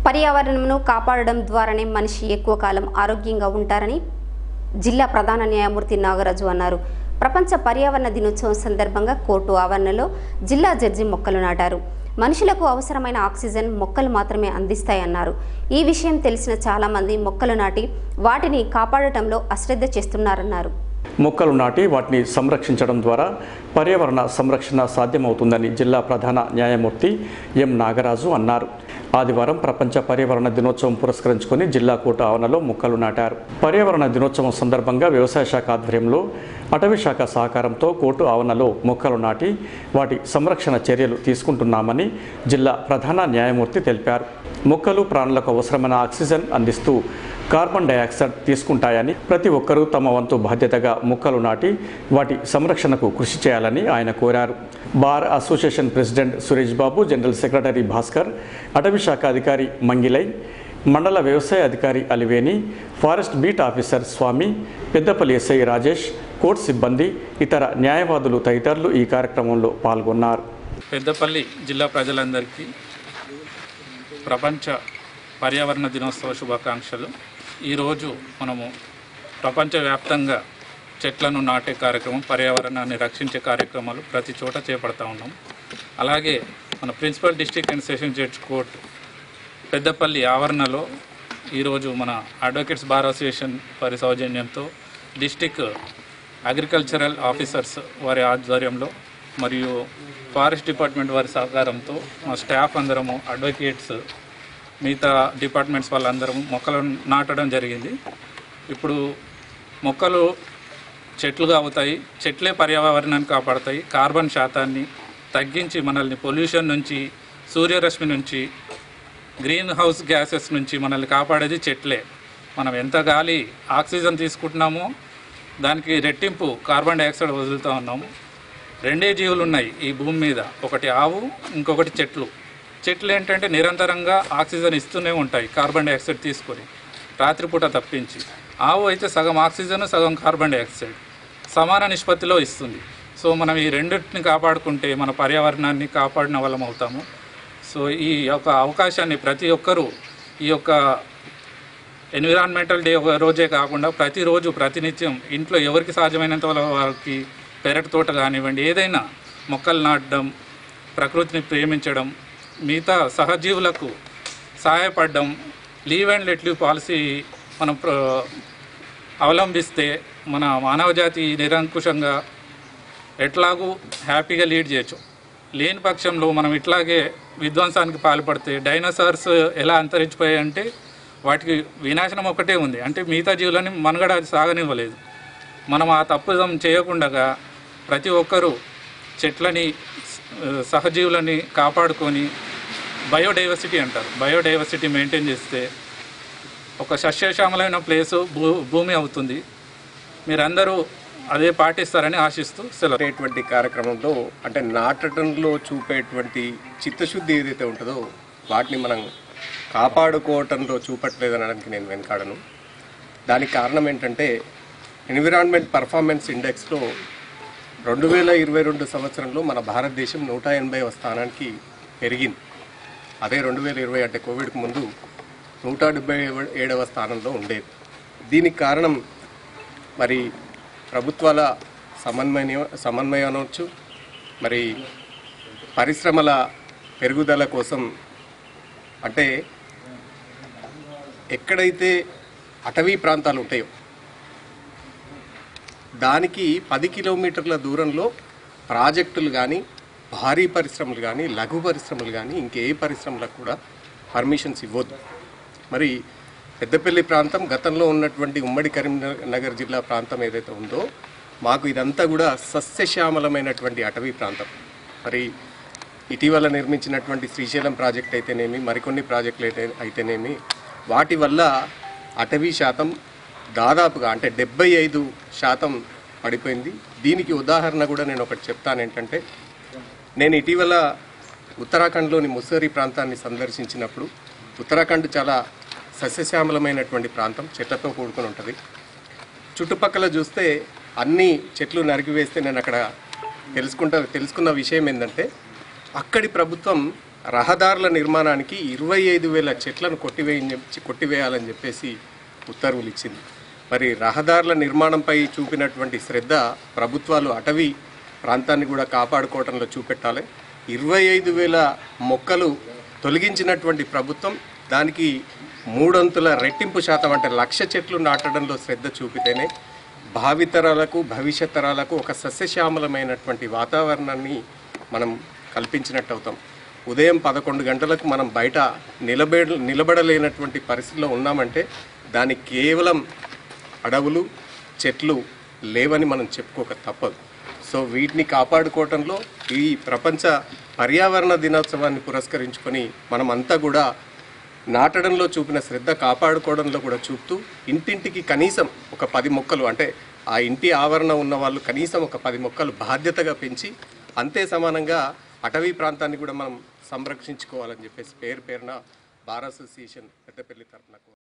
పర్యావరణంను కాపాడడం ద్వారానే మనిషి ఎక్కువ కాలం ఆరోగ్యంగా ఉంటారని జిల్లా ప్రధాన న్యాయమూర్తి నాగరాజు అన్నారు ప్రపంచ పర్యావరణ దినోత్సవం సందర్భంగా కోర్టు ఆవరణలో జిల్లా జడ్జి మొక్కలు నాటారు మనుషులకు అవసరమైన ఆక్సిజన్ మొక్కలు మాత్రమే అందిస్తాయన్నారు ఈ విషయం తెలిసిన చాలామంది మొక్కలు నాటి వాటిని కాపాడటంలో అశ్రద్ధ చేస్తున్నారన్నారు మొక్కలు నాటి వాటిని సంరక్షించడం ద్వారా పర్యావరణ సంరక్షణ సాధ్యమవుతుందని జిల్లా ప్రధాన న్యాయమూర్తి ఎం నాగరాజు అన్నారు ఆదివారం ప్రపంచ పర్యావరణ దినోత్సవం పురస్కరించుకొని జిల్లా కోట ఆవరణలో మొక్కలు నాటారు పర్యావరణ దినోత్సవం సందర్భంగా వ్యవసాయ శాఖ ఆధ్వర్యంలో అటవీ శాఖ సహకారంతో కోర్టు ఆవరణలో మొక్కలు నాటి వాటి సంరక్షణ చర్యలు తీసుకుంటున్నామని జిల్లా ప్రధాన న్యాయమూర్తి తెలిపారు మొక్కలు ప్రాణులకు అవసరమైన ఆక్సిజన్ అందిస్తూ కార్బన్ డయాక్సైడ్ తీసుకుంటాయని ప్రతి ఒక్కరూ తమ వంతు బాధ్యతగా మొక్కలు నాటి వాటి సంరక్షణకు కృషి చేయాలని ఆయన కోరారు bar association president Suresh Babu general secretary Bhaskar అటవీ శాఖ అధికారి మంగిలై మండల వ్యవసాయ అధికారి Aliveni forest beat officer Swamy Peddapalli SI Rajesh court సిబ్బంది ఇతర న్యాయవాదులు తదితరులు ఈ కార్యక్రమంలో పాల్గొన్నారు పెద్దపల్లి జిల్లా ప్రజలందరికీ ప్రపంచ పర్యావరణ దినోత్సవ శుభాకాంక్షలు ఈరోజు మనము ప్రపంచవ్యాప్తంగా చెట్లను నాటే కార్యక్రమం పర్యావరణాన్ని రక్షించే కార్యక్రమాలు ప్రతి చోట చేపడతా ఉన్నాం అలాగే మన principal district and session judge court Peddapalli ఆవరణలో ఈరోజు మన అడ్వకేట్స్ బార్ అసోసియేషన్ వారి సౌజన్యంతో డిస్టిక్ అగ్రికల్చరల్ ఆఫీసర్స్ వారి ఆధ్వర్యంలో మరియు ఫారెస్ట్ డిపార్ట్మెంట్ వారి సహకారంతో మా స్టాఫ్ అందరము అడ్వకేట్స్ మిగతా డిపార్ట్మెంట్స్ వాళ్ళందరము మొక్కలు నాటడం జరిగింది ఇప్పుడు మొక్కలు చెట్లుగా అవుతాయి చెట్లే పర్యావరణాన్ని కాపాడతాయి కార్బన్ శాతాన్ని తగ్గించి మనల్ని పొల్యూషన్ నుంచి సూర్యరశ్మి నుంచి గ్రీన్ హౌస్ గ్యాసెస్ నుంచి మనల్ని కాపాడేది చెట్లే మనం ఎంత గాలి ఆక్సిజన్ తీసుకుంటున్నామో దానికి రెట్టింపు కార్బన్ డైఆక్సైడ్ వదులుతూ ఉన్నాము రెండే జీవులు ఉన్నాయి ఈ భూమి మీద ఒకటి ఆవు ఇంకొకటి చెట్లు చెట్లు ఏంటంటే నిరంతరంగా ఆక్సిజన్ ఇస్తూనే ఉంటాయి కార్బన్ డైఆక్సైడ్ తీసుకొని రాత్రిపూట తప్పించి ఆవు అయితే సగం ఆక్సిజన్ సగం కార్బన్ డైఆక్సైడ్ సమాన నిష్పత్తిలో ఇస్తుంది సో మనం ఈ రెండింటిని కాపాడుకుంటే మన పర్యావరణాన్ని కాపాడిన వాళ్ళం అవుతాము సో ఈ యొక్క అవకాశాన్ని ప్రతి ఒక్కరూ ఈ యొక్క ఎన్విరాన్మెంటల్ డే ఒక రోజే కాకుండా ప్రతిరోజు ప్రతినిత్యం ఇంట్లో ఎవరికి సాధ్యమైనంత వాళ్ళ- వారికి పెరటి తోట కానివ్వండి ఏదైనా మొక్కలు నాటడం ప్రకృతిని ప్రేమించడం మిగతా సహజీవులకు సహాయపడడం live and let live policy మనం ప్ర- అవలంబిస్తే మన మానవజాతి నిరంకుశంగా ఎట్లాగూ హ్యాపీగా లీడ్ చేయొచ్చు లేని పక్షంలో మనం ఇట్లాగే విధ్వంసానికి పాల్పడితే డైనోసార్స్ ఎలా అంతరించిపోయాయంటే వాటికి వినాశనం ఒకటే ఉంది అంటే మిగతా జీవులని మనుగడ అది సాగనివ్వలేదు మనం ఆ తప్పుదం చేయకుండా ప్రతి ఒక్కరూ చెట్లని స- సహజీవులని కాపాడుకొని బయోడైవర్సిటీ అంటారు బయోడైవర్సిటీ మెయింటైన్ చేస్తే ఒక సస్యశ్యామలైన ప్లేసు భూ భూమి అవుతుంది మీరందరూ అదే పాటిస్తారని ఆశిస్తూ సెలవు అనేటువంటి కార్యక్రమంలో అంటే నాటడంలో చూపేటువంటి చిత్తశుద్ధి ఏదైతే ఉంటుందో వాటిని మనం కాపాడుకోవటంలో చూపట్లేదనడానికి నేను వెనకాడను దానికి కారణం ఏంటంటే ఎన్విరాన్మెంట్ పర్ఫార్మెన్స్ ఇండెక్స్లో రెండు వేల ఇరవై రెండు సంవత్సరంలో మన భారతదేశం నూట ఎనభైవ స్థానానికి పెరిగింది అదే రెండు వేల ఇరవై అంటే కోవిడ్కి ముందు నూట డెబ్బై ఏడవ స్థానంలో ఉండేది దీనికి కారణం మరి ప్రభుత్వాల సమన్వయ సమన్వయం అనవచ్చు మరి పరిశ్రమల పెరుగుదల కోసం అంటే ఎక్కడైతే అటవీ ప్రాంతాలు ఉంటాయో దానికి పది కిలోమీటర్ల దూరంలో ప్రాజెక్టులు కానీ భారీ పరిశ్రమలు కానీ లఘు పరిశ్రమలు కానీ ఇంకే పరిశ్రమలకు కూడా పర్మిషన్స్ ఇవ్వద్దు మరి పెద్దపల్లి ప్రాంతం గతంలో ఉన్నటువంటి ఉమ్మడి కరీంనగర్ జిల్లా ప్రాంతం ఏదైతే ఉందో మాకు ఇదంతా కూడా సస్యశ్యామలమైనటువంటి అటవీ ప్రాంతం మరి ఇటీవల నిర్మించినటువంటి శ్రీశైలం ప్రాజెక్ట్ అయితేనేమి మరికొన్ని ప్రాజెక్టులు అయితే అయితేనేమి వాటి వల్ల అటవీ శాతం దాదాపుగా అంటే డెబ్బై ఐదు శాతం పడిపోయింది దీనికి ఉదాహరణ కూడా నేను ఒకటి చెప్తాను ఏంటంటే నేను ఇటీవల ఉత్తరాఖండ్లోని ముస్సరి ప్రాంతాన్ని సందర్శించినప్పుడు ఉత్తరాఖండ్ చాలా సస్యశ్యామలమైనటువంటి ప్రాంతం చెట్లతో కూడుకొని ఉంటుంది చుట్టుపక్కల చూస్తే అన్ని చెట్లు నరికివేస్తే నేను అక్కడ తెలుసుకుంటా తెలుసుకున్న విషయం ఏంటంటే అక్కడి ప్రభుత్వం రహదారుల నిర్మాణానికి ఇరవై ఐదు వేల చెట్లను కొట్టివేయ కొట్టివేయాలని చెప్పేసి ఉత్తర్వులు ఇచ్చింది మరి రహదారుల నిర్మాణంపై చూపినటువంటి శ్రద్ధ ప్రభుత్వాలు అటవీ ప్రాంతాన్ని కూడా కాపాడుకోవడంలో చూపెట్టాలి ఇరవై ఐదు వేల మొక్కలు తొలగించినటువంటి ప్రభుత్వం దానికి మూడొంతుల రెట్టింపు శాతం అంటే లక్ష చెట్లు నాటడంలో శ్రద్ధ చూపితేనే భావితరాలకు భవిష్యత్ తరాలకు ఒక సస్యశ్యామలమైనటువంటి వాతావరణాన్ని మనం కల్పించినట్టు అవుతాం ఉదయం పదకొండు గంటలకు మనం బయట నిలబె నిలబడలేనటువంటి పరిస్థితిలో ఉన్నామంటే దానికి కేవలం అడవులు చెట్లు లేవని మనం చెప్పుకోక తప్పదు సో వీటిని కాపాడుకోవటంలో ఈ ప్రపంచ పర్యావరణ దినోత్సవాన్ని పురస్కరించుకొని మనం అంతా కూడా నాటడంలో చూపిన శ్రద్ధ కాపాడుకోవడంలో కూడా చూపుతూ ఇంటింటికి కనీసం ఒక పది మొక్కలు అంటే ఆ ఇంటి ఆవరణ ఉన్న వాళ్ళు కనీసం ఒక పది మొక్కలు బాధ్యతగా పెంచి అంతే సమానంగా అటవీ ప్రాంతాన్ని కూడా మనం సంరక్షించుకోవాలని చెప్పేసి పేరు పేరున బార్ అసోసియేషన్ పెద్దపల్లి తరఫున